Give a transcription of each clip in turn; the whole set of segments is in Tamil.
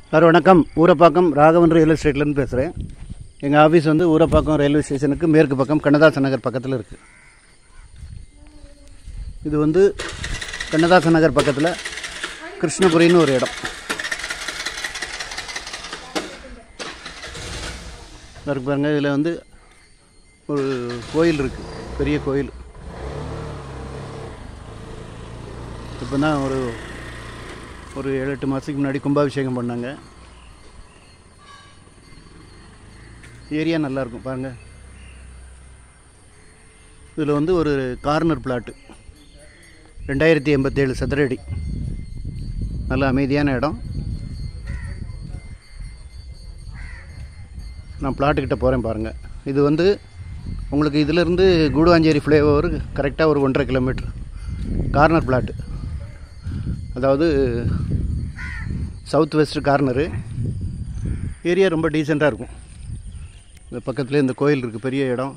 சார் வணக்கம் ஊரப்பாக்கம் ராகவன் ரியல் எஸ்டேட்லேருந்து பேசுகிறேன் எங்கள் ஆஃபீஸ் வந்து ஊரப்பாக்கம் ரயில்வே ஸ்டேஷனுக்கு மேற்கு பக்கம் கண்ணதாசன் நகர் பக்கத்தில் இருக்குது இது வந்து கண்ணதாசன் நகர் பக்கத்தில் கிருஷ்ணபுரின்னு ஒரு இடம் இருக்கு பாருங்க இதில் வந்து ஒரு கோயில் இருக்குது பெரிய கோயில் இப்போ தான் ஒரு ஒரு ஏழு எட்டு மாதத்துக்கு முன்னாடி கும்பாபிஷேகம் பண்ணாங்க ஏரியா நல்லாயிருக்கும் பாருங்கள் இதில் வந்து ஒரு கார்னர் பிளாட்டு ரெண்டாயிரத்தி எண்பத்தேழு சதுரடி நல்ல அமைதியான இடம் நான் பிளாட்டுக்கிட்ட போகிறேன் பாருங்கள் இது வந்து உங்களுக்கு இதிலேருந்து கூடுவாஞ்சேரி ஃப்ளைஓவர் கரெக்டாக ஒரு ஒன்றரை கிலோமீட்டர் கார்னர் பிளாட்டு அதாவது சவுத் வெஸ்ட் கார்னரு ஏரியா ரொம்ப டீசெண்டாக இருக்கும் இந்த பக்கத்துலேயே இந்த கோயில் இருக்குது பெரிய இடம்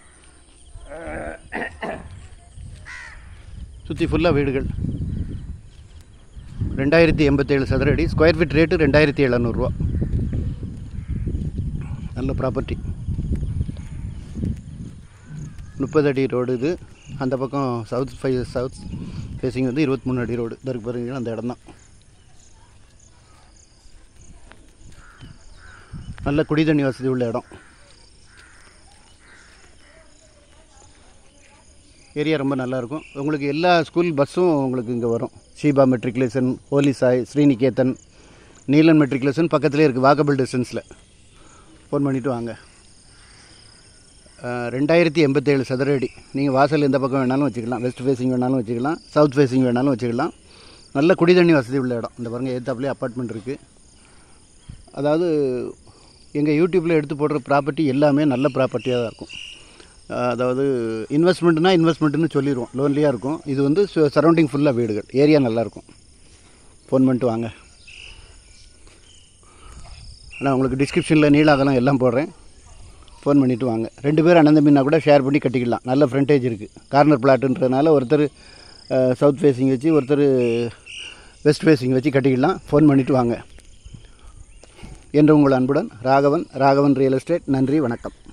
சுற்றி ஃபுல்லாக வீடுகள் ரெண்டாயிரத்தி எண்பத்தேழு சதுர அடி ஸ்கொயர் ஃபீட் ரேட்டு ரெண்டாயிரத்தி எழுநூறுவா நல்ல ப்ராப்பர்ட்டி முப்பது அடி ரோடு இது அந்த பக்கம் சவுத் ஃபை சவுத் ஃபேஸிங் வந்து இருபத்தி மூணு அடி ரோடு இதற்கு பாருங்க அந்த இடம் தான் நல்ல குடி தண்ணி வசதி உள்ள இடம் ஏரியா ரொம்ப நல்லாயிருக்கும் உங்களுக்கு எல்லா ஸ்கூல் பஸ்ஸும் உங்களுக்கு இங்கே வரும் Sheeba matriculation holy Sai Sriniketan Neelan matriculation பக்கத்துலேயே இருக்குது வாக்கபிள் டிஸ்டன்ஸில் ஃபோன் பண்ணிவிட்டு வாங்க அஹ், ரெண்டாயிரத்தி எண்பத்தேழு சதுர அடி நீங்கள் வாசல் எந்த பக்கம் வேணாலும் வச்சுக்கலாம் வெஸ்ட் ஃபேஸிங் வேணாலும் வச்சுக்கலாம் சவுத் ஃபேஸிங் வேணாலும் வச்சுக்கலாம் நல்ல குடி தண்ணி வசதி உள்ள இடம் இந்த பாருங்கள் ஏத்தாப்புலேயே அப்பார்ட்மெண்ட் இருக்குது அதாவது எங்கள் யூடியூப்பில் எடுத்து போடுற ப்ராப்பர்ட்டி எல்லாமே நல்ல ப்ராப்பர்ட்டியாக தான் இருக்கும் அஹ், அதாவது இன்வெஸ்ட்மெண்ட்னா இன்வெஸ்ட்மெண்ட்டுன்னு சொல்லிடுவோம் லோன்லியாக இருக்கும் இது வந்து சரௌண்டிங் ஃபுல்லாக வீடுகள் ஏரியா நல்லாயிருக்கும் ஃபோன் பண்ணிட்டு வாங்க நான் உங்களுக்கு டிஸ்கிரிப்ஷனில் நீலாகலாம் எல்லாம் போடுறேன் ஃபோன் பண்ணிவிட்டு வாங்க ரெண்டு பேரும் அண்ணன் தம்பினா கூட ஷேர் பண்ணி கட்டிக்கலாம் நல்ல ஃப்ரண்டேஜ் இருக்குது கார்னர் பிளாட்டுன்றதுனால ஒருத்தர் சவுத் ஃபேஸிங் வச்சு ஒருத்தர் வெஸ்ட் ஃபேஸிங் வச்சு கட்டிக்கலாம் ஃபோன் பண்ணிவிட்டு வாங்க என்று உங்கள் அன்புடன் ராகவன் ராகவன் ரியல் எஸ்டேட் நன்றி வணக்கம்